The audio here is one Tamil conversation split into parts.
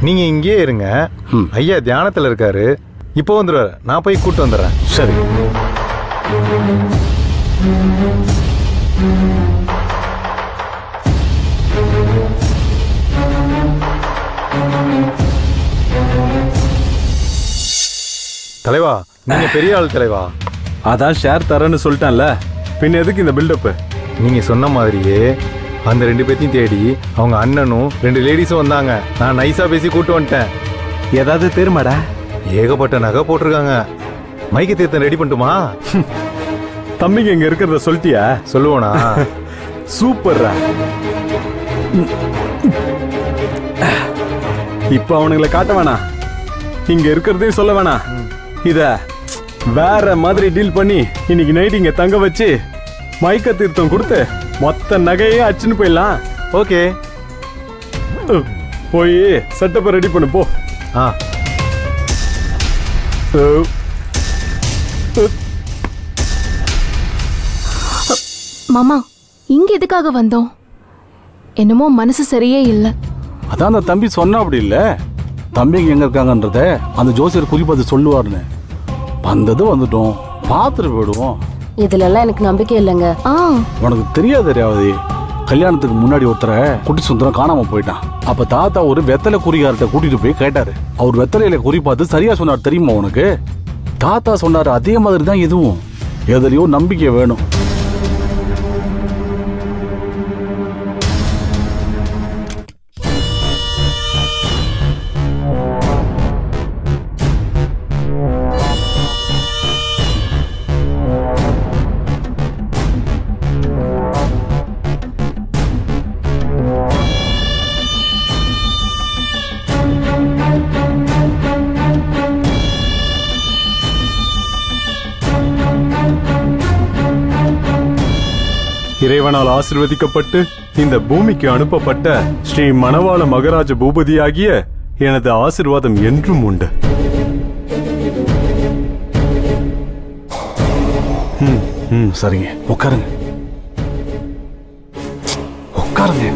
நீங்க இங்கேயே இருங்க ம். ஐயா தியானத்துல இருக்காரு இப்போ வந்துருவாரு நான் போய் கூட்டு வந்துடுறேன் சரி தலைவா நீங்க பெரிய ஆள் தலைவா அதான் ஷேர் தரேன்னு சொல்லிட்டேன்ல பின்ன எதுக்கு இந்த பில்டப் நீங்க சொன்ன மாதிரியே அந்த ரெண்டு பேத்தையும் தேடி அவங்க அண்ணனும் ரெண்டு லேடிஸும் வந்தாங்க நான் நைஸா பேசி கூட்டு வந்துட்டேன் ஏதாவது தெரியுமாடா ஏகப்பட்ட நகை போட்டிருக்காங்க மைக்கு தீர்த்தம் ரெடி பண்ணட்டுமா தம்பிங்க இங்க இருக்கிறத சொல்லிட்டியா சொல்லுவோனா சூப்பர்ரா இப்ப அவனுங்களை காட்ட வேணாம் இங்க இருக்கிறதையும் சொல்ல வேணாம் இத வேற மாதிரி டீல் பண்ணி இன்னைக்கு நைட் இங்க தங்க வச்சு மயக்க தீர்த்தம் கொடுத்து மொத்த நகையே அச்சுன்னு போயிடலாம் ஓகே உம், போய் செட்டப்பை ரெடி பண்ணு போ ஆ உம். மாமா இங்க எதுக்காக வந்தோம் என்னமோ மனசு சரியே இல்ல அதான் அந்த தம்பி சொன்னா அப்படி இல்ல தம்பிங்க எங்க இருக்காங்கன்றத அந்த ஜோசியர் குறிப்பாத்து சொல்லுவாருன்னு வந்தது வந்துட்டோம் பார்த்துட்டு போயிடுவோம் இதுல எல்லாம் எனக்கு நம்பிக்கை இல்லைங்க ஆ உனக்கு தெரியாது ரேவதி கல்யாணத்துக்கு முன்னாடி ஒருத்தரை குட்டி சுந்தரம் காணாம போயிட்டான் அப்ப தாத்தா ஒரு வெத்தலை குறிகார்ட்ட கூட்டிட்டு போய் கேட்டாரு அவர் வெத்தலையில குறி பார்த்து சரியா சொன்னார் தெரியுமா உனக்கு தாத்தா சொன்னாரு அதே மாதிரி தான் இதுவும் எதுலயோ நம்பிக்கை வேணும் இறைவனால் ஆசிர்வதிக்கப்பட்டு இந்த பூமிக்கு அனுப்பப்பட்ட ஸ்ரீ மணவாள மகராஜ பூபதியாகிய எனது ஆசிர்வாதம் என்றும் உண்டு ம், ம். சரிங்க உட்காருங்க உட்காருங்க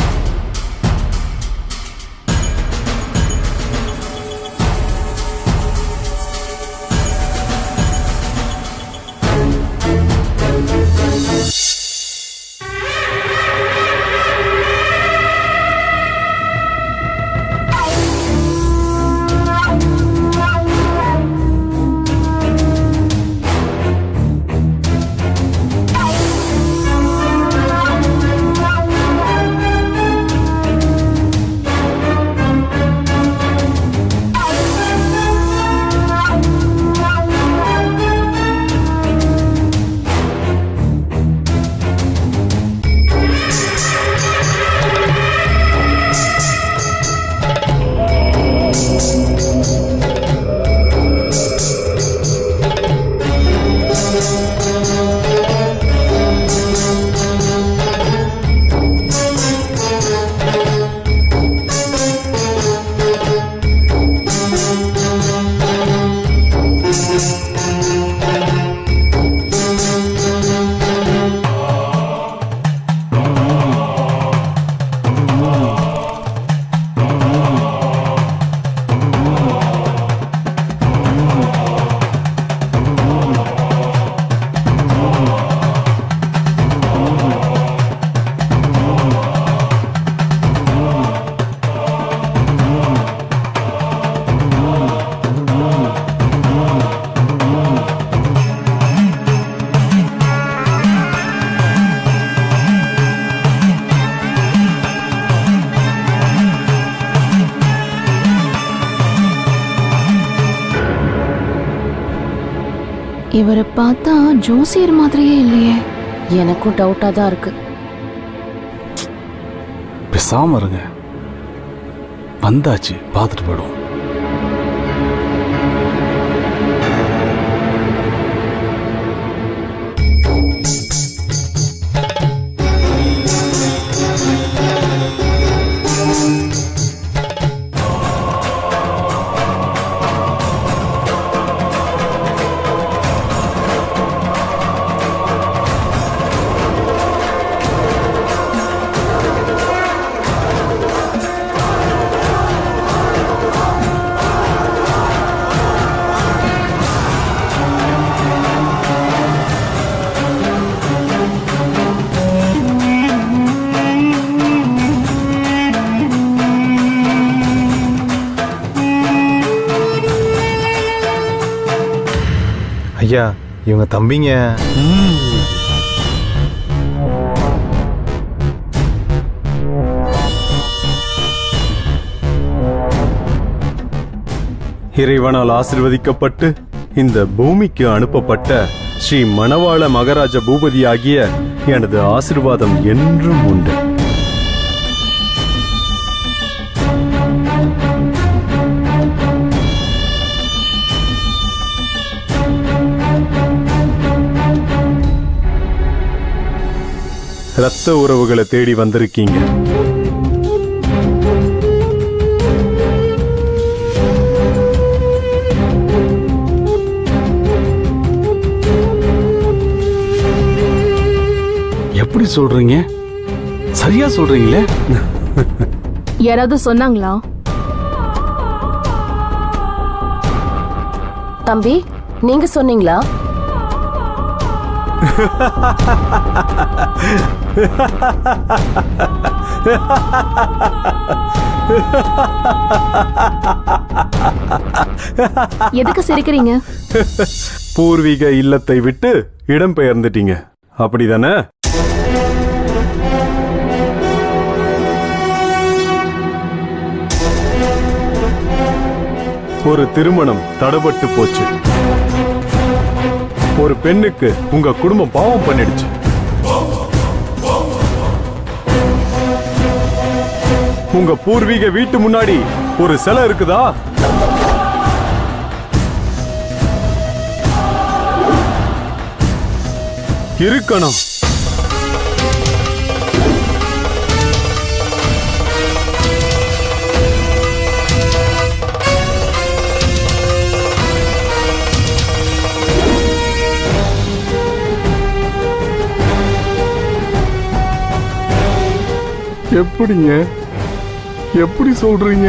இவரை பார்த்தா ஜோசியர் மாதிரியே இல்லையே எனக்கும் டவுட்டா தான் இருக்கு பேசாம இருங்க வந்தாச்சு பார்த்துட்டு போயிடுவோம் ஐயா இவங்க தம்பிங்க இறைவனால் ஆசிர்வதிக்கப்பட்டு இந்த பூமிக்கு அனுப்பப்பட்ட ஸ்ரீ மணவாள மகாராஜ பூபதி ஆகிய எனது ஆசிர்வாதம் என்றும் உண்டு ரத்த உறவுகளை தேடி வந்திருக்கீங்க எப்படி சொல்றீங்க சரியா சொல்றீங்களே யாராவது சொன்னாங்களா தம்பி நீங்க சொன்னீங்களா எதுக்கு சிரிக்கிறீங்க பூர்வீக இல்லத்தை விட்டு இடம் பெயர்ந்துட்டீங்க அப்படிதானே ஒரு திருமணம் தடபட்டு போச்சு ஒரு பெண்ணுக்கு உங்க குடும்பம் பாவம் பண்ணிடுச்சு உங்க பூர்வீக வீட்டு முன்னாடி ஒரு சிலை இருக்குதா இருக்கணும் எப்படிங்க எப்படி சொல்றீங்க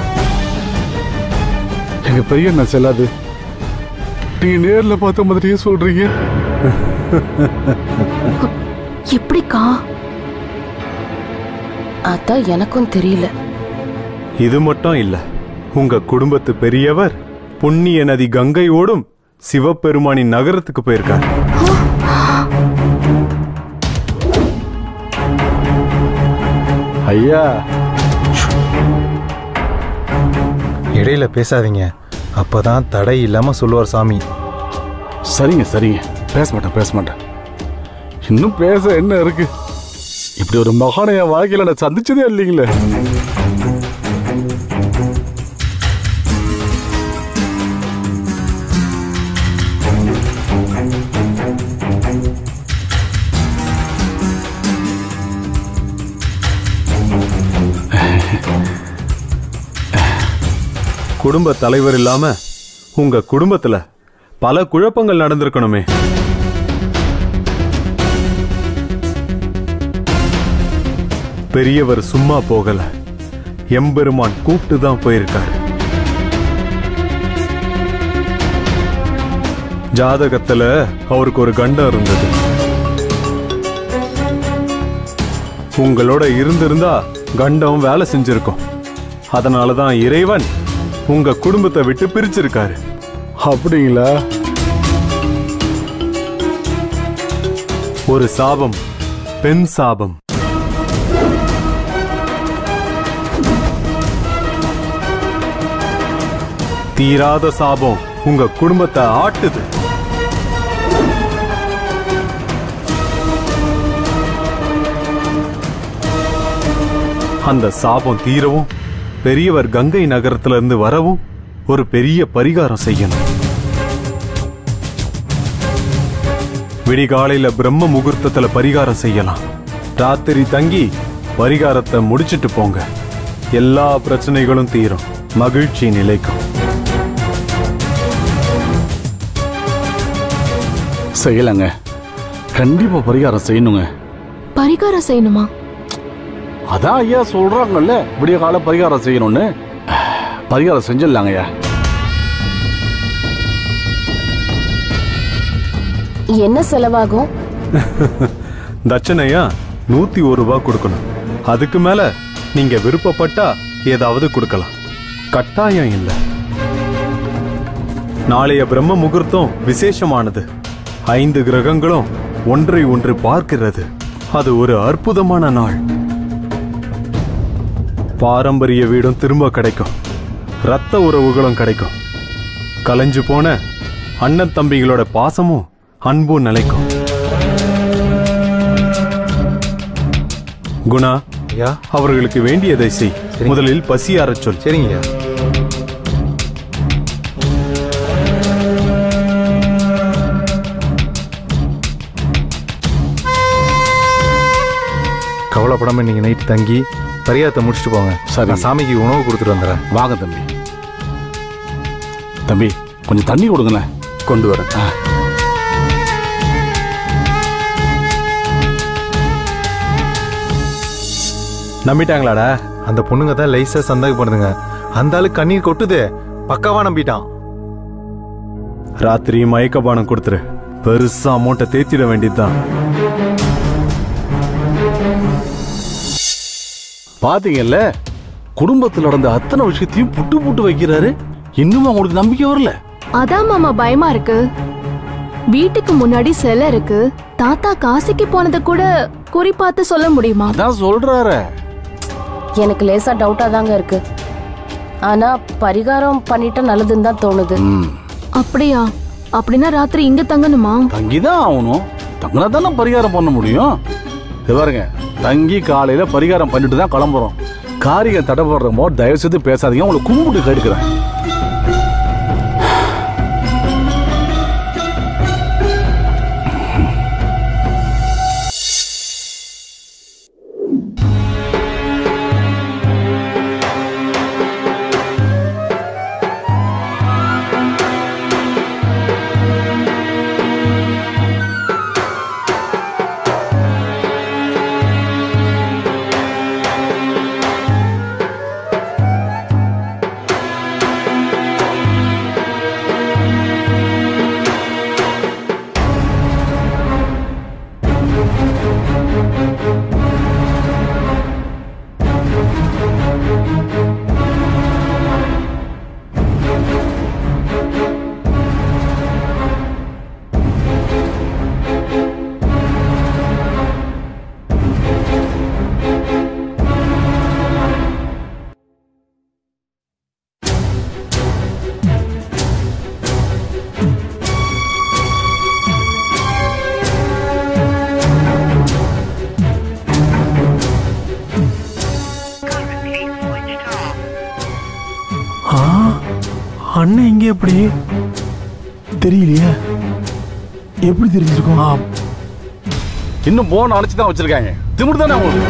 எங்க பெரிய என்ன செல்லாது நீங்க நேர்ல பார்த்த மாதிரியே சொல்றீங்க எப்படிக்கா அதான் எனக்கும் தெரியல இது மட்டும் இல்ல உங்க குடும்பத்து பெரியவர் புண்ணிய நதி கங்கை ஓடும் சிவபெருமானின் நகரத்துக்கு போயிருக்கார் ஐயா இடையில பேசாதீங்க அப்பதான் தடை இல்லாம சொல்லுவார் சாமி சரிங்க சரிங்க பேச மாட்டேன் பேச மாட்டேன் இன்னும் பேச என்ன இருக்கு இப்படி ஒரு மகானை என் வாழ்க்கையில நான் சந்திச்சதே இல்லைங்களே குடும்ப தலைவர் இல்லாம உங்க குடும்பத்துல பல குழப்பங்கள் நடந்திருக்கணுமே பெரியவர் சும்மா போகல எம்பெருமான் கூப்பிட்டு தான் போயிருக்காரு ஜாதகத்துல அவருக்கு ஒரு கண்டம் இருந்தது உங்களோட இருந்திருந்தா கண்டம் வேலை செஞ்சிருக்கும் அதனால தான் இறைவன் உங்க குடும்பத்தை விட்டு பிரிச்சிருக்காரு அப்படிங்களா ஒரு சாபம் பெண் சாபம் தீராத சாபம் உங்க குடும்பத்தை ஆட்டுது அந்த சாபம் தீரவும் பெரியவர் கங்கை நகரத்துல இருந்து வரவும் ஒரு பெரிய பரிகாரம் செய்யணும் விடிகாலையில பிரம்ம முகூர்த்தத்துல பரிகாரம் செய்யலாம் ராத்திரி தங்கி பரிகாரத்தை முடிச்சிட்டு போங்க எல்லா பிரச்சனைகளும் தீரும் மகிழ்ச்சி நிலைக்கும் செய்யலைங்க கண்டிப்பா பரிகாரம் செய்யணுங்க பரிகாரம் செய்யணுமா அதான் ஐயா சொல்றாங்கல்ல விடிய கால பரிகாரம் செய்யணும்னு பரிகாரம் செஞ்சிடலாங்க ஐயா என்ன செலவாகும் தட்சணையா நூத்தி ஒரு ரூபாய் கொடுக்கணும் அதுக்கு மேல நீங்க விருப்பப்பட்டா ஏதாவது கொடுக்கலாம் கட்டாயம் இல்ல நாளைய பிரம்ம முகூர்த்தம் விசேஷமானது ஐந்து கிரகங்களும் ஒன்றை ஒன்று பார்க்கிறது அது ஒரு அற்புதமான நாள் பாரம்பரிய வீடும் திரும்ப கிடைக்கும் ரத்த உறவுகளும் கிடைக்கும் கலைஞ்சு போன அண்ணன் தம்பிகளோட பாசமும் அன்பும் நிலைக்கும் குணா ஐயா அவர்களுக்கு வேண்டியதை செய் சரி. முதலில் பசியாரச் சொல் சரிங்கய்யா கவலைப்படாம இன்னைக்கு நைட் தங்கி பரிகாரத்தை முடிச்சுட்டு போங்க சரி. நான் சாமிக்கு உணவு கொடுத்துட்டு வந்துடுறேன் வாங்க தம்பி தம்பி கொஞ்சம் தண்ணி கொடுங்களேன் கொண்டு வரேன் ஆ. நம்பிட்டாங்களாடா அந்த பொண்ணுங்க தான் லைஸா சந்தேகப்படுதுங்க அந்த ஆளு கண்ணீர் கொட்டுது பக்காவா நம்பிட்டான் ராத்திரி மயக்க பானம் கொடுத்துரு பெருசா அமௌண்ட்டை தேத்திட வேண்டியதுதான் பாத்தீங்கல்ல குடும்பத்தில் நடந்த அத்தனை விஷயத்தையும் புட்டு புட்டு வைக்கிறாரு இன்னும் அவங்களுக்கு நம்பிக்கை வரல அதான் மாமா பயமா இருக்கு வீட்டுக்கு முன்னாடி சிலை இருக்கு தாத்தா காசிக்கு போனதை கூட குறி பார்த்து சொல்ல முடியுமா அதான் சொல்றாரு எனக்கு லேசா டவுட்டா தாங்க இருக்கு ஆனா பரிகாரம் பண்ணிட்டா நல்லதுன்னு தான் தோணுது ம் அப்படியா அப்படின்னா ராத்திரி இங்க தங்கணுமா தங்கிதான் ஆகணும் தங்கினா தானே பரிகாரம் பண்ண முடியும் இது பாருங்க தங்கி காலையில பரிகாரம் பண்ணிட்டு தான் கிளம்புறோம் காரியம் தடைபடுற போது தயவு செய்து பேசாதீங்க உங்களை கும்பிட்டு கேட்கிறேன் ஆ அண்ணன் இங்க எப்படி தெரியலையே எப்படி தெரிஞ்சிருக்கும் இன்னும் போன் அழைச்சு தான் வச்சிருக்காங்க திமிரு தானே உங்களுக்கு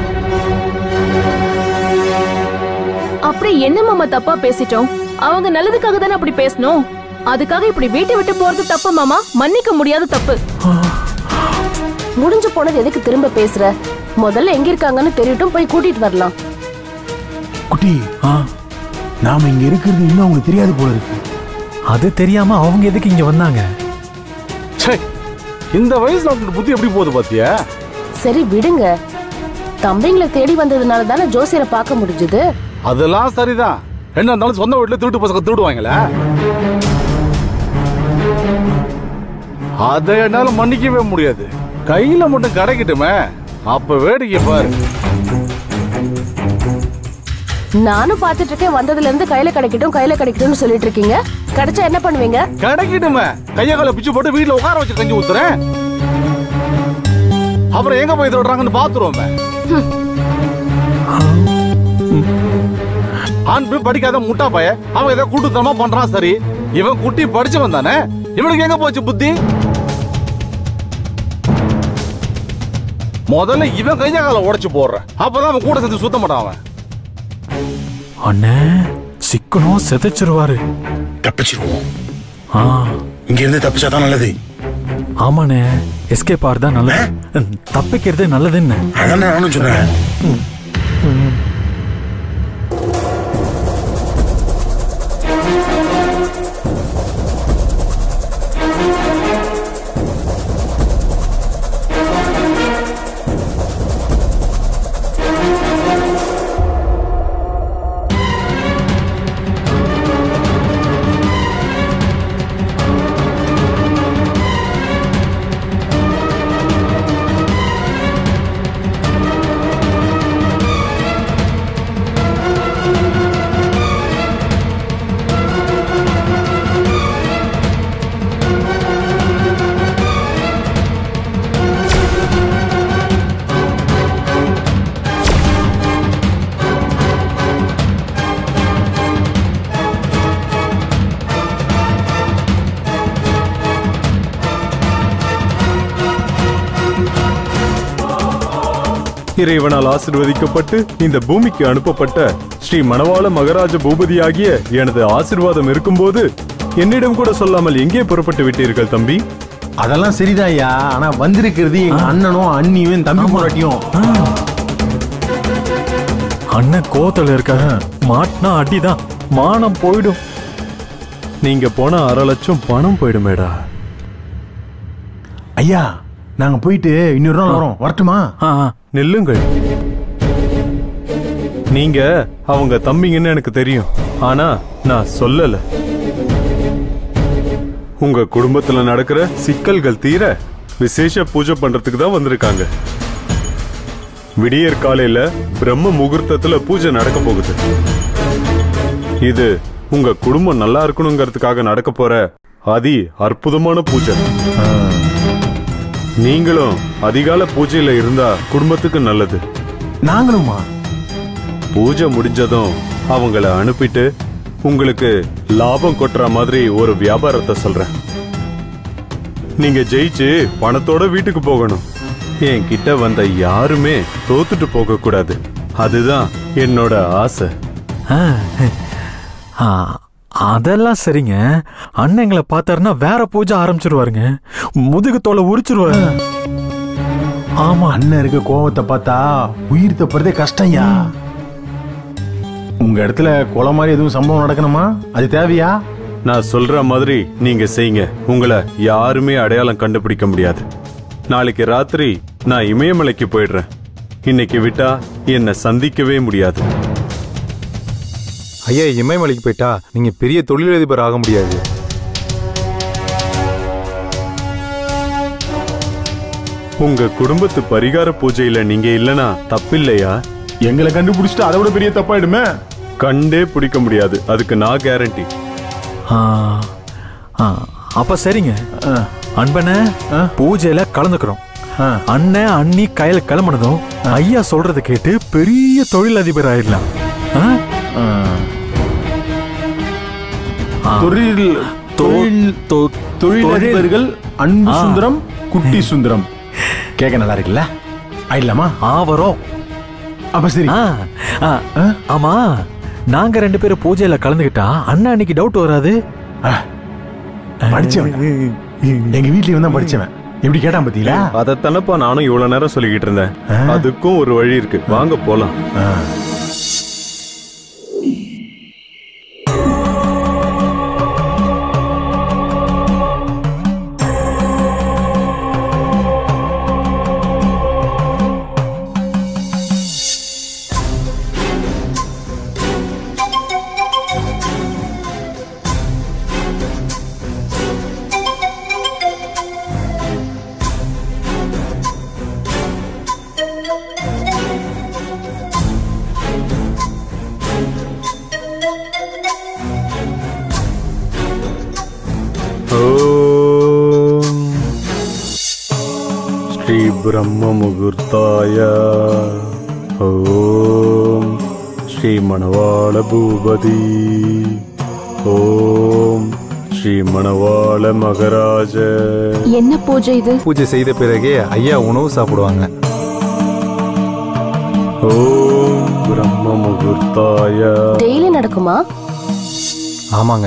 அப்படி என்ன மாமா தப்பா பேசிட்டோம் அவங்க நல்லதுக்காக தானே அப்படி பேசணும் அதுக்காக இப்படி வீட்டை விட்டு போறது தப்பு மாமா மன்னிக்க முடியாத தப்பு முடிஞ்சு போனது எதுக்கு திரும்ப பேசுற முதல்ல எங்க இருக்காங்கன்னு தெரியட்டும் போய் கூட்டிட்டு வரலாம் குட்டி நாம இங்க இருக்கிறது இன்னும் அவங்களுக்கு தெரியாது போல இருக்கு அது தெரியாம அவங்க எதுக்கு இங்க வந்தாங்க ச்சே, இந்த வயசுல அவங்களுக்கு புத்தி எப்படி போகுது பாத்தியா சரி விடுங்க தம்பிங்களை தேடி வந்ததுனால தானே ஜோசியரை பார்க்க முடிஞ்சது அதெல்லாம் சரிதான் என்ன இருந்தாலும் சொந்த வீட்டுல திருட்டு பசங்க திருடுவாங்களே அதை என்னால மன்னிக்கவே முடியாது கையில மட்டும் கிடைக்கட்டுமே அப்ப வேடிக்கை பாரு நானும் பார்த்துட்டு இருக்கேன் வந்ததுல இருந்து கையில கிடைக்கட்டும் கையில கிடைக்கட்டும்னு சொல்லிட்டு இருக்கீங்க கிடைச்சா என்ன பண்ணுவீங்க கிடைக்கட்டுமே கைய கால பிச்சு போட்டு வீட்டுல உட்கார வச்சு கஞ்சி ஊத்துறேன் அப்புறம் எங்க போய் விடுறாங்கன்னு பாத்துருவோமே ஆண் போய் படிக்காத முட்டா பைய அவன் ஏதோ கூட்டுத்தனமா பண்றான் சரி இவன் குட்டி படிச்சவன் தானே இவனுக்கு எங்க போச்சு புத்தி முதல்ல இவன் கைய கால உடைச்சு போடுறேன் அப்பதான் அவன் கூட சேர்ந்து சுத்த மாட்டான் அவன் அண்ணே சிக்கனம் செதைச்சிருவாரு தப்பிச்சிருவோம் ஆ இங்க இருந்து தப்பிச்சாதான் நல்லது ஆமாண்ணே எஸ்கேப் ஆறு தான் நல்லது தப்பிக்கிறது நல்லதுன்னு அதான் நானும் சொன்னேன் இறைவனால் ஆசிர்வதிக்கப்பட்டு இந்த பூமிக்கு அனுப்பப்பட்ட ஸ்ரீ மணவாள மகராஜ பூபதியாகிய எனது ஆசிர்வாதம் இருக்கும்போது என்னிடம் கூட சொல்லாமல் எங்கே புறப்பட்டு விட்டீர்கள் தம்பி அதெல்லாம் சரிதான் ஐயா ஆனா வந்திருக்கிறது எங்க அண்ணனும் அண்ணியும் என் தம்பி போராட்டியும் அண்ணன் கோவத்துல இருக்காரு மாட்டினா அடிதான் மானம் போயிடும் நீங்க போன அரை லட்சம் பணம் போயிடுமேடா ஐயா நாங்க போயிட்டு இன்னொரு நாள் வரோம் வரட்டுமா ஆ, ஆ. நில்லுங்கள் நீங்க அவங்க தம்பிங்கன்னு எனக்கு தெரியும் ஆனா நான் சொல்லல உங்க குடும்பத்துல நடக்கிற சிக்கல்கள் தீர விசேஷ பூஜை பண்றதுக்கு தான் வந்திருக்காங்க விடியற் காலையில பிரம்ம முகூர்த்தத்துல பூஜை நடக்க போகுது இது உங்க குடும்பம் நல்லா இருக்கணுங்கிறதுக்காக நடக்க போற அதி அற்புதமான பூஜை நீங்களும் அதிகால பூஜையில இருந்தா குடும்பத்துக்கு நல்லது நாங்களுமா பூஜை முடிஞ்சதும் அவங்கள அனுப்பிட்டு உங்களுக்கு லாபம் கொட்டுற மாதிரி ஒரு வியாபாரத்தை சொல்றேன் நீங்க ஜெயிச்சு பணத்தோட வீட்டுக்கு போகணும் என் கிட்ட வந்த யாருமே தோத்துட்டு போக கூடாது அதுதான் என்னோட ஆசை ஆ. ஆ, அதெல்லாம் சரிங்க அண்ணன் எங்களை பார்த்தாருன்னா வேற பூஜை ஆரம்பிச்சிருவாருங்க முதுகு தோலை உரிச்சிருவாரு ஆமா அண்ணன் இருக்க கோவத்தை பார்த்தா உயிர் தப்புறதே கஷ்டம்யா உங்க இடத்துல கொலை மாதிரி எதுவும் சம்பவம் நடக்கணுமா அது தேவையா நான் சொல்ற மாதிரி நீங்க செய்யுங்க உங்களை யாருமே அடையாளம் கண்டுபிடிக்க முடியாது நாளைக்கு ராத்திரி நான் இமயமலைக்கு போயிடுறேன் இன்னைக்கு விட்டா என்னை சந்திக்கவே முடியாது ஐயா இமயமலைக்கு போயிட்டா நீங்க பெரிய தொழிலதிபர் ஆக முடியாது உங்க குடும்பத்து பரிகார பூஜையில நீங்க இல்லனா தப்பில்லையா எங்களை கண்டுபிடிச்சிட்டு அதை விட பெரிய தப்பாயிடுமே கண்டே பிடிக்க முடியாது அதுக்கு நான் கேரண்டி ஆ, ஆ, அப்ப சரிங்க அன்பன பூஜையில கலந்துக்கிறோம் ஆ. அண்ணன் அண்ணி கையில கிளம்புனதும் ஐயா சொல்றத கேட்டு பெரிய தொழிலதிபர் ஆயிடலாம் ஆ? ஆ. தொழில் தொ- தொழில் தொ- தொழிலதிபர்கள் அன்பு ஆ. சுந்தரம் குட்டி சுந்தரம் கேட்க நல்லா இருக்குல்ல ஆயிடலாமா ஆ வரோம் அப்ப சரி ஆ, ஆ, ஆமா நாங்க ரெண்டு பேரும் பூஜையில கலந்துக்கிட்டா அண்ணா அன்னைக்கு டவுட் வராது படிச்சவன் எங்க வீட்லயும் தான் படிச்சவன் எப்படி கேட்டான் பாத்தீங்களா அதைத்தானப்பா நானும் இவ்வளவு நேரம் சொல்லிக்கிட்டு இருந்தேன் அதுக்கும் ஒரு வழி இருக்கு வாங்க போலாம் ஓம் ஸ்ரீ பிரம்ம முகூர்த்தாய ஓம் ஸ்ரீ மணவாள பூபதி ஓம் ஸ்ரீ மணவாள மகராஜ என்ன பூஜை இது பூஜை செய்த பிறகே ஐயா உணவு சாப்பிடுவாங்க ஓம் பிரம்ம முகூர்த்தாய டெய்லி நடக்குமா ஆமாங்க